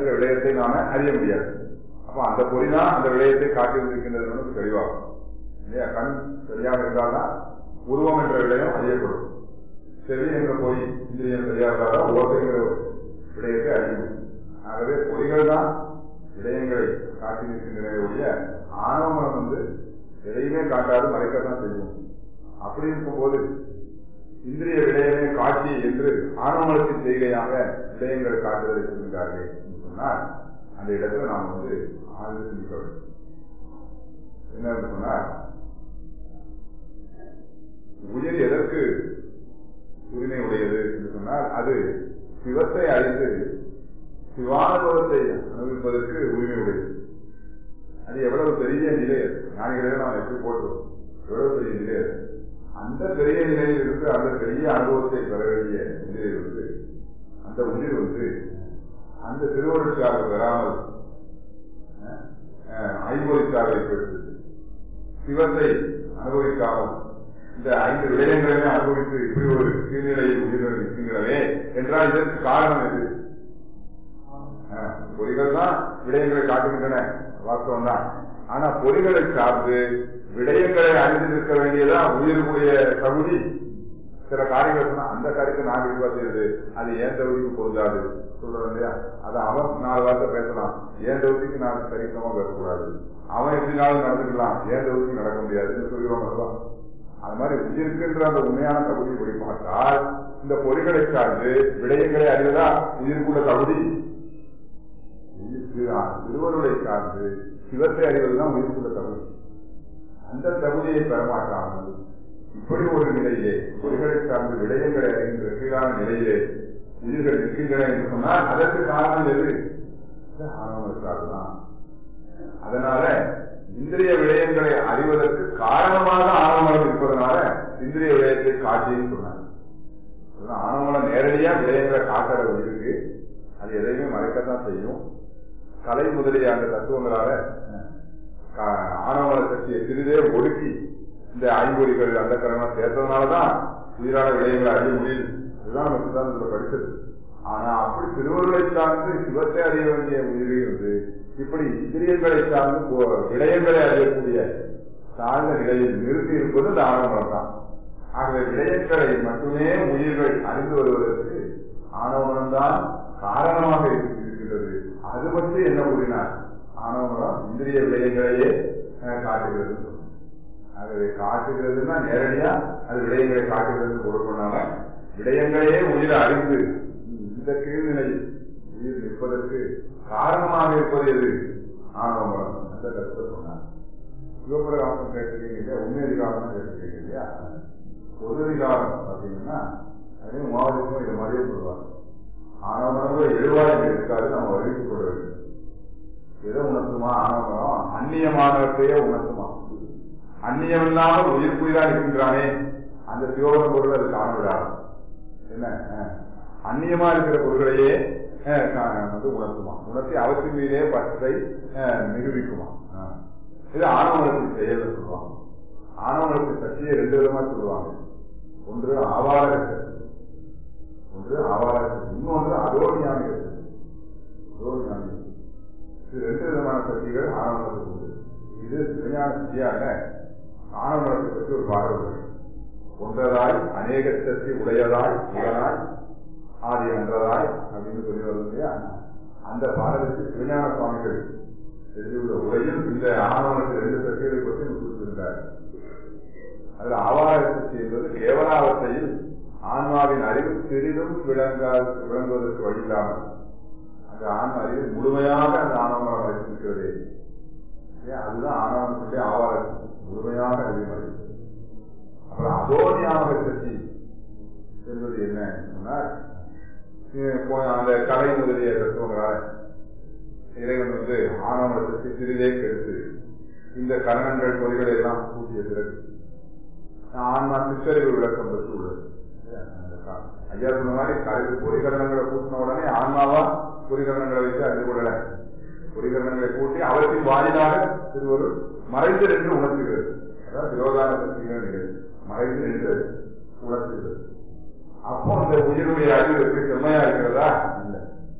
என்ற விடயத்தை நாம அறிய முடியாது அப்ப அந்த பொறி தான் அந்த விடயத்தை காட்டியிருக்கின்றது நமக்கு தெளிவாகும் இல்லையா கண் சரியாக இருந்தால்தான் உருவம் என்ற விடயம் அறியப்படும் செவி என்ற பொறி இந்திரியம் சரியாக இருந்தால்தான் ஓசைங்கிற விடயத்தை அறியும் ஆகவே பொறிகள் தான் விடயங்களை காட்டியிருக்கின்றன ஒழிய ஆணவம் வந்து எதையுமே காட்டாது மறைக்கத்தான் செய்யும் அப்படி இருக்கும்போது இந்திரிய விடயமே காட்சி என்று ஆணவமலத்தின் செய்கையாக விடயங்களை காட்டுவதை சொல்கின்றார்கள் என்று சொன்னால் அந்த இடத்துல நாம் வந்து ஆழ்ந்து சிந்திக்க வேண்டும் என்ன சொன்னால் உயிர் எதற்கு உரிமை உடையது என்று சொன்னால் அது சிவத்தை அறிந்து சிவானுபவத்தை அனுபவிப்பதற்கு உரிமை உடையது அது எவ்வளவு பெரிய நிலை அது ஞானிகளை நாம் எப்படி போட்டோம் எவ்வளவு பெரிய நிலை அது அந்த பெரிய நிலையில் இருந்து அந்த பெரிய அனுபவத்தை பெற வேண்டிய நிலையில் வந்து அந்த உயிர் வந்து அந்த திருவருட்சாக பெறாமல் ஐம்பொறிச்சாவை பெற்று சிவத்தை அனுபவிக்காமல் இந்த ஐந்து விடயங்களையும் அனுபவித்து இப்படி ஒரு கீழ்நிலையில் உயிர்கள் இருக்கின்றனவே என்றால் இதற்கு காரணம் எது பொறிகள் தான் விடயங்களை காட்டுகின்றன வாஸ்தவம் தான் ஆனா பொறிகளை சார்ந்து விடயங்களை அறிந்திருக்க வேண்டியதா உயிருடைய தகுதி சில காரியங்கள் சொன்னா அந்த காரியத்தை நான் விரிவா செய்யுது அது ஏன் தகுதிக்கு பொருந்தாது சொல்றேன் இல்லையா அது அவன் நாலு வார்த்தை பேசலாம் ஏன் தகுதிக்கு நான் சரிசமா பேசக்கூடாது அவன் எப்படினாலும் நடந்துக்கலாம் ஏன் தகுதிக்கு நடக்க முடியாதுன்னு சொல்லிடுவாங்க அல்லவா அது மாதிரி உயிருக்குன்ற அந்த உண்மையான தகுதி படி பார்த்தால் இந்த பொறிகளை சார்ந்து விடயங்களை அறிவதா உயிருக்குள்ள தகுதி திருவருளை சார்ந்து சிவத்தை அறிவதுதான் உயிருக்குள்ள தகுதி அந்த தகுதியை பெறமாட்டாமல் இப்படி ஒரு நிலையிலே பொறிகளை சார்ந்து விடயங்களை அறிகின்ற கீழான நிலையிலே உயிர்கள் இருக்கின்றன என்று சொன்னால் அதற்கு காரணம் எது ஆணவத்தால்தான் அதனால இந்திரிய விடயங்களை அறிவதற்கு காரணமாக ஆணவமலம் இருப்பதனால இந்திரிய விடயத்தை காட்டின்னு சொன்னாங்க ஆணவமலம் நேரடியா விடயங்களை காட்டுற இருக்கு அது எதையுமே மறைக்கத்தான் செய்யும் கலை முதலிய அந்த தத்துவங்களால ஆணவமல சக்தியை சிறிதே ஒடுக்கி இந்த ஐம்பொறிகள் அந்த கரணம் சேர்த்ததுனாலதான் உயிரான விடயங்களை அறிய முடியுது அதுதான் நம்ம சித்தாந்தத்தில் படித்தது ஆனா அப்படி திருவருளை சார்ந்து சிவத்தை அறிய வேண்டிய உயிரில் வந்து இப்படி இந்திரியங்களை சார்ந்து விடயங்களை அறியக்கூடிய சார்ந்த நிலையில் நிறுத்தி இருப்பது இந்த ஆணவம் தான் ஆகவே விடயங்களை மட்டுமே உயிர்கள் அறிந்து வருவதற்கு ஆணவனம் தான் காரணமாக இருக்கின்றது அது பற்றி என்ன கூறினார் ஆணவனம் இந்திரிய விடயங்களையே காட்டுகிறது ஆகவே காட்டுகிறதுனா நேரடியா அது விடயங்களை காட்டுகிறது பொருள் பண்ணாம விடயங்களையே உயிர் அறிந்து இந்த கீழ்நிலை உயிர் நிற்பதற்கு காரணமாக இருப்பது எது ஆணவம் அந்த கருத்தை சொன்னார் சிவபிரகாசம் கேட்டிருக்கீங்க உண்மை அதிகாரம் கேட்டிருக்கீங்க இல்லையா பொது அதிகாரம் பார்த்தீங்கன்னா அதே மாவட்டமும் இது மாதிரியே சொல்லுவாங்க ஆணவம் எழுவாய் இருக்காது நம்ம அறிவித்துக் கொள்ள வேண்டும் எதை உணர்த்துமா ஆணவம் அந்நியமானவற்றையே உணர்த்துமா அந்நியம் இல்லாமல் உயிர் புயிரா இருக்கின்றானே அந்த சிவபுரம் பொருள் அது காண விடாது என்ன அந்நியமா இருக்கிற பொருள்களையே வந்து உணர்த்துமா உணர்த்தி அவசியம் மீதே பற்றை நிரூபிக்குமா இது ஆணவனத்தின் செயல் சொல்லுவாங்க ஆணவனத்தின் சக்தியை ரெண்டு விதமா சொல்லுவாங்க ஒன்று ஆவார ஒன்று ஆவார இன்னொன்று அதோனியாமிக அதோனியாமிக இது ரெண்டு விதமான சக்திகள் ஆணவனத்துக்கு உண்டு இது சிவஞான சக்தியாக ஆணவனத்தை பற்றி ஒரு பாடல் ஒன்றதாய் அநேக சக்தி உடையதாய் உடனாய் ஆதி அன்றதாய் அப்படின்னு சொல்லி வரும் இல்லையா அந்த பாடலுக்கு சிவஞான சுவாமிகள் எழுதியுள்ள உரையில் இந்த ஆணவனத்தை ரெண்டு சக்திகளை பற்றி குறிப்பிட்டிருந்தார் அதுல ஆவார சக்தி என்பது கேவலாவத்தையில் ஆன்மாவின் அறிவு சிறிதும் விளங்கா விளங்குவதற்கு வழி இல்லாமல் அந்த ஆன்ம அறிவு முழுமையாக அந்த ஆணவம் வைத்திருக்கிறதே அதுதான் ஆணவனுடைய ஆவார முழுமையாக அறிவு அறிவு அப்புறம் அதோனியாக சக்தி என்பது என்ன சொன்னால் அந்த கலை முதலிய தத்துவங்களால் இறைவன் வந்து ஆணவத்திற்கு சிறிதே கெடுத்து இந்த கரணங்கள் பொறிகளை எல்லாம் கூட்டிய பிறகு ஆன்மா சிற்றறிவு விளக்கம் பெற்று உள்ளது ஐயா சொன்ன மாதிரி கலை பொறிகரணங்களை கூட்டின உடனே ஆன்மாவா பொறிகரணங்களை வச்சு அறிந்து கொள்ளல பொறிகரணங்களை கூட்டி அவற்றின் வாயிலாக திருவருள் மறைந்து நின்று உணர்த்துகிறது அதாவது விரோதான சக்திகள் நிகழ்ச்சி மறைந்து நின்று உணர்த்துகிறது அப்போ அந்த உயிருடைய அறிவு எப்படி செம்மையா இருக்கிறதா